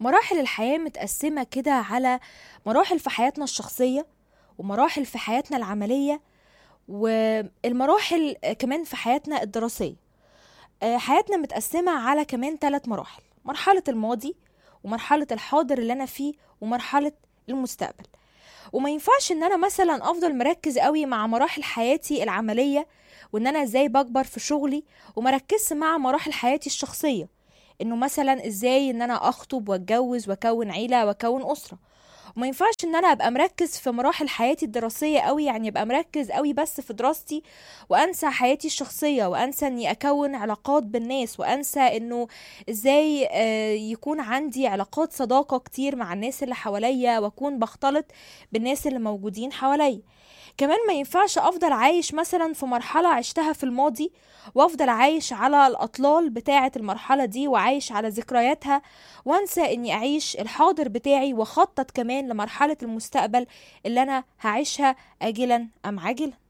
مراحل الحياة متقسمة كده على مراحل في حياتنا الشخصية ومراحل في حياتنا العملية والمراحل كمان في حياتنا الدراسية آه، حياتنا متقسمة على كمان ثلاث مراحل مرحلة الماضي ومرحلة الحاضر اللي أنا فيه ومرحلة المستقبل وما ينفعش ان انا مثلا افضل مركز قوي مع مراحل حياتي العمليه وان انا ازاي بكبر في شغلي ومركزش مع مراحل حياتي الشخصيه انه مثلا ازاي ان انا اخطب واتجوز واكون عيله واكون اسره وما ينفعش ان انا ابقى مركز في مراحل حياتي الدراسيه قوي يعني ابقى مركز قوي بس في دراستي وانسى حياتي الشخصيه وانسى اني اكون علاقات بالناس وانسى انه ازاي آه، يكون عندي علاقات صداقه كتير مع الناس اللي حواليا واكون بختلط بالناس اللي موجودين حواليا كمان ما ينفعش افضل عايش مثلا في مرحله عشتها في الماضي وافضل عايش على الاطلال بتاعه المرحله دي وعايش على ذكرياتها وانسى اني اعيش الحاضر بتاعي واخطط كمان لمرحله المستقبل اللي انا هعيشها اجلا ام عاجلا